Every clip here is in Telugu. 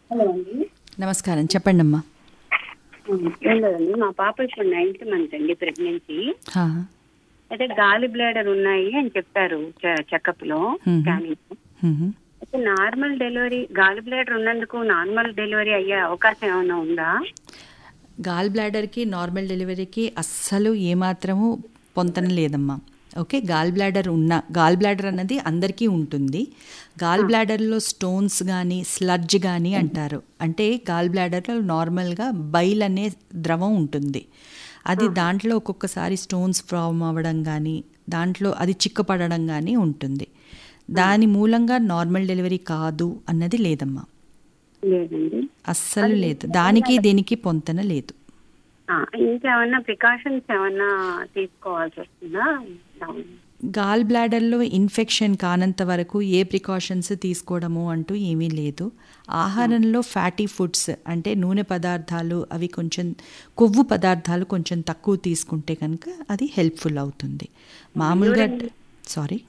హలో అండి నమస్కారం చెప్పండి అమ్మా ఏం లేదండి మా పాప ఇప్పుడు నైన్త్ మంత్ అండి ప్రెగ్నెన్సీ హా, అయితే గాలి బ్లాడర్ ఉన్నాయి అని చెప్పారు చెకప్ లో మ్మ్. స్కానింగ్ మ్మ్. అయితే నార్మల్ డెలివరీ గాలి బ్లాడర్ ఉన్నందుకు నార్మల్ డెలివరీ అయ్యే అవకాశం ఏమైనా ఉందా గాల్ బ్లాడర్కి నార్మల్ డెలివరీకి అస్సలు ఏమాత్రము పొంతన లేదమ్మా ఓకే గాల్ బ్లాడర్ ఉన్న గాల్ బ్లాడర్ అన్నది అందరికీ ఉంటుంది గాల్ బ్లాడర్లో స్టోన్స్ కానీ స్లడ్జ్ కానీ అంటారు అంటే గాల్ బ్లాడర్లో నార్మల్గా బైల్ అనే ద్రవం ఉంటుంది అది దాంట్లో ఒక్కొక్కసారి స్టోన్స్ ఫామ్ అవ్వడం కానీ దాంట్లో అది చిక్కపడడం కానీ ఉంటుంది దాని మూలంగా నార్మల్ డెలివరీ కాదు అన్నది లేదమ్మా లేదండి అస్సలు లేదు దానికి దీనికి పొంతన లేదు ఆ, ఇంకేమన్నా ప్రికాషన్స్ ఏమన్నా తీసుకోవాల్సి వస్తుందా గాల్ బ్లాడర్లో ఇన్ఫెక్షన్ కానంత వరకు ఏ ప్రికాషన్స్ తీసుకోవడము అంటూ ఏమీ లేదు ఆహారంలో ఫ్యాటీ ఫుడ్స్ అంటే నూనె పదార్థాలు అవి కొంచెం కొవ్వు పదార్థాలు కొంచెం తక్కువ తీసుకుంటే కనుక అది హెల్ప్ఫుల్ అవుతుంది మామూలుగా సారీ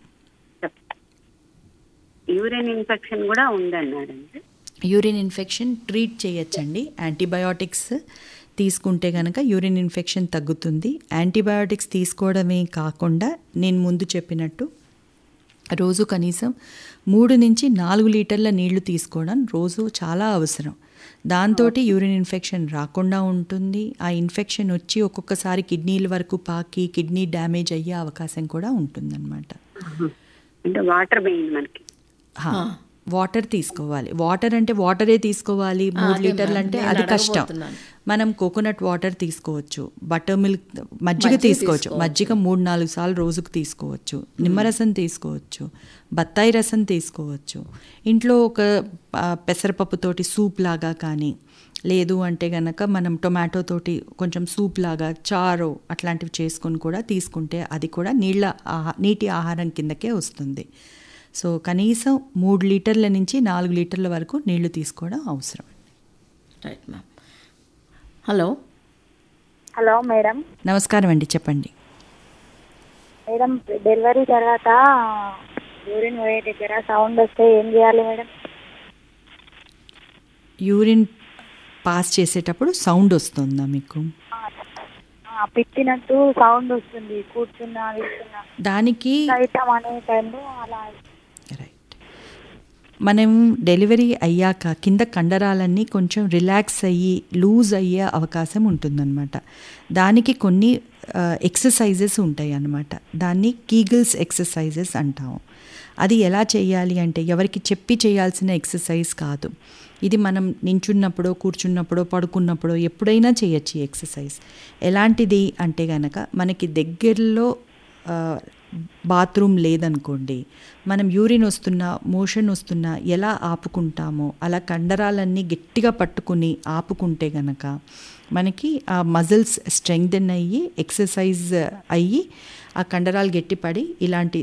యూరిన్ ఇన్ఫెక్షన్ కూడా ఉందన్నారండి యూరిన్ ఇన్ఫెక్షన్ ట్రీట్ చేయొచ్చండి యాంటీబయాటిక్స్ తీసుకుంటే కనుక యూరిన్ ఇన్ఫెక్షన్ తగ్గుతుంది యాంటీబయాటిక్స్ తీసుకోవడమే కాకుండా నేను ముందు చెప్పినట్టు రోజు కనీసం మూడు నుంచి నాలుగు లీటర్ల నీళ్లు తీసుకోవడం రోజు చాలా అవసరం దాంతో యూరిన్ ఇన్ఫెక్షన్ రాకుండా ఉంటుంది ఆ ఇన్ఫెక్షన్ వచ్చి ఒక్కొక్కసారి కిడ్నీల వరకు పాకి కిడ్నీ డ్యామేజ్ అయ్యే అవకాశం కూడా ఉంటుందన్నమాట అంటే వాటర్ మెయిన్ మనకి హా, వాటర్ తీసుకోవాలి వాటర్ అంటే వాటరే తీసుకోవాలి మూడు లీటర్లు అంటే అది కష్టం మనం కోకోనట్ వాటర్ తీసుకోవచ్చు బటర్ మిల్క్ మజ్జిగ తీసుకోవచ్చు మజ్జిగ మూడు నాలుగు సార్లు రోజుకు తీసుకోవచ్చు నిమ్మరసం తీసుకోవచ్చు బత్తాయి రసం తీసుకోవచ్చు ఇంట్లో ఒక ఆ, పెసరపప్పుతోటి సూప్ లాగా కానీ లేదు అంటే గనక మనం టొమాటో తోటి కొంచెం సూప్ లాగా చారో అట్లాంటివి చేసుకొని కూడా తీసుకుంటే అది కూడా నీళ్ళ ఆహా నీటి ఆహారం కిందకే వస్తుంది సో కనీసం మూడు లీటర్ల నుంచి నాలుగు లీటర్ల వరకు నీళ్లు తీసుకోవడం అవసరం right ma'am hello hello madam నమస్కారం అండి చెప్పండి మేడం డెలివరీ తర్వాత యూరిన్ పోయే దగ్గర సౌండ్ వస్తే ఏం చేయాలి మేడం యూరిన్ పాస్ చేసేటప్పుడు సౌండ్ వస్తుందా మీకు ఆ, పిత్తినట్టు సౌండ్ వస్తుంది కూర్చున్నా వింటున్నా దానికి సైతం అనే టైంలో అలా రైట్ మనం డెలివరీ అయ్యాక కింద కండరాలన్నీ కొంచెం రిలాక్స్ అయ్యి లూజ్ అయ్యే అవకాశం ఉంటుందన్నమాట దానికి కొన్ని ఎక్సర్సైజెస్ ఉంటాయి అన్నమాట దాన్ని కీగిల్స్ ఎక్సర్సైజెస్ అంటాము అది ఎలా చేయాలి అంటే ఎవరికి చెప్పి చేయాల్సిన ఎక్సర్సైజ్ కాదు ఇది మనం నించున్నప్పుడో కూర్చున్నప్పుడో పడుకున్నప్పుడో ఎప్పుడైనా చేయొచ్చు ఈ ఎక్సర్సైజ్ ఎలాంటిది అంటే గనక మనకి దగ్గరలో ఆ, బాత్రూమ్ లేదనుకోండి మనం యూరిన్ వస్తున్నా మోషన్ వస్తున్నా ఎలా ఆపుకుంటామో అలా కండరాలన్నీ గట్టిగా పట్టుకుని ఆపుకుంటే గనక మనకి ఆ మజిల్స్ స్ట్రెంగ్దెన్ అయ్యి ఎక్సర్సైజ్ అయ్యి ఆ కండరాలు గట్టిపడి ఇలాంటి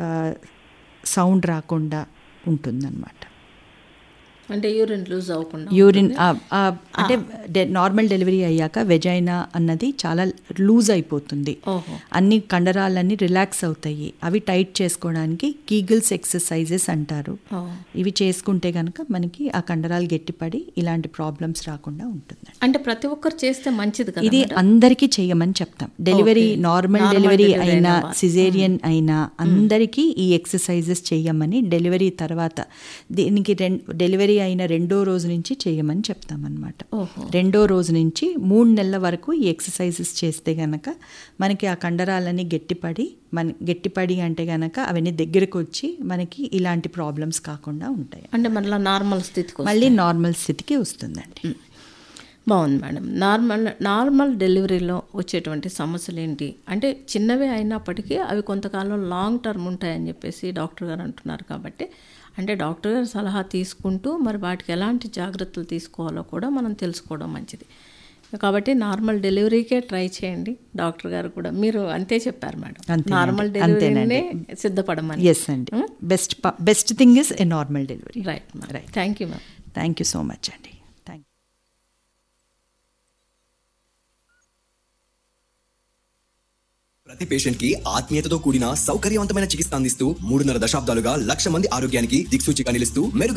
సౌండ్ రాకుండా ఉంటుందన్నమాట అంటే యూరిన్ లూజ్ అవ్వకుండా యూరిన్ ఆ- ఆ అంటే డె- నార్మల్ డెలివరీ అయ్యాక వెజైనా అన్నది చాలా లూజ్ అయిపోతుంది ఓహో అన్ని కండరాలన్నీ రిలాక్స్ అవుతాయి అవి టైట్ చేసుకోవడానికి కీగిల్స్ ఎక్సర్సైజెస్ అంటారు ఓ. ఇవి చేసుకుంటే కనుక మనకి ఆ కండరాలు గట్టిపడి ఇలాంటి ప్రాబ్లమ్స్ రాకుండా ఉంటుంది అంటే ప్రతి ఒక్కరు చేస్తే మంచిది కదా ఇది అందరికీ చెయ్యమని చెప్తాం delivery Okay. Normal Normal delivery delivery అయినా అయిన వా- సిజేరియన్ అయినా అందరికీ ఈ ఎక్సర్సైజెస్ చెయ్యమని డెలివరీ తర్వాత దీనికి రెం డెలివరీ అయిన రెండో రోజు నుంచి చేయమని చెప్తామన్నమాట ఓహో. రెండో రోజు నుంచి మూడు నెలల వరకు ఈ ఎక్సర్సైజెస్ చేస్తే గనక మనకి ఆ కండరాలన్నీ గట్టిపడి మన గట్టిపడి అంటే గనక అవన్నీ దగ్గరకు వచ్చి మనకి ఇలాంటి ప్రాబ్లమ్స్ కాకుండా ఉంటాయి అంటే మళ్ళీ నార్మల్ స్థితికి మళ్ళీ నార్మల్ స్థితికి వస్తుందండి బాగుంది మేడం నార్మల్ నార్మల్ డెలివరీలో వచ్చేటువంటి సమస్యలు ఏంటి అంటే చిన్నవే అయినప్పటికీ అవి కొంతకాలం లాంగ్ టర్మ్ ఉంటాయని చెప్పేసి డాక్టర్ గారు అంటున్నారు కాబట్టి అంటే డాక్టర్ గారు సలహా తీసుకుంటూ మరి వాటికి ఎలాంటి జాగ్రత్తలు తీసుకోవాలో కూడా మనం తెలుసుకోవడం మంచిది కాబట్టి నార్మల్ డెలివరీకే ట్రై చేయండి డాక్టర్ గారు కూడా మీరు అంతే చెప్పారు మేడం అంతేనండి. నార్మల్ డెలివరీనే సిద్ధపడమని ఎస్ అండి best best thing is a normal delivery right ma'am thank you ma'am thank you so much అండి థ్యాంక్ ప్రతి పేషెంట్ కి ఆత్మీయతతో కూడిన సౌకర్యవంతమైన చికిత్స అందిస్తూ మూడున్నర దశాబ్దాలుగా లక్ష మంది ఆరోగ్యానికి దిక్సూచిగా నిలుస్తూ మెరుగైన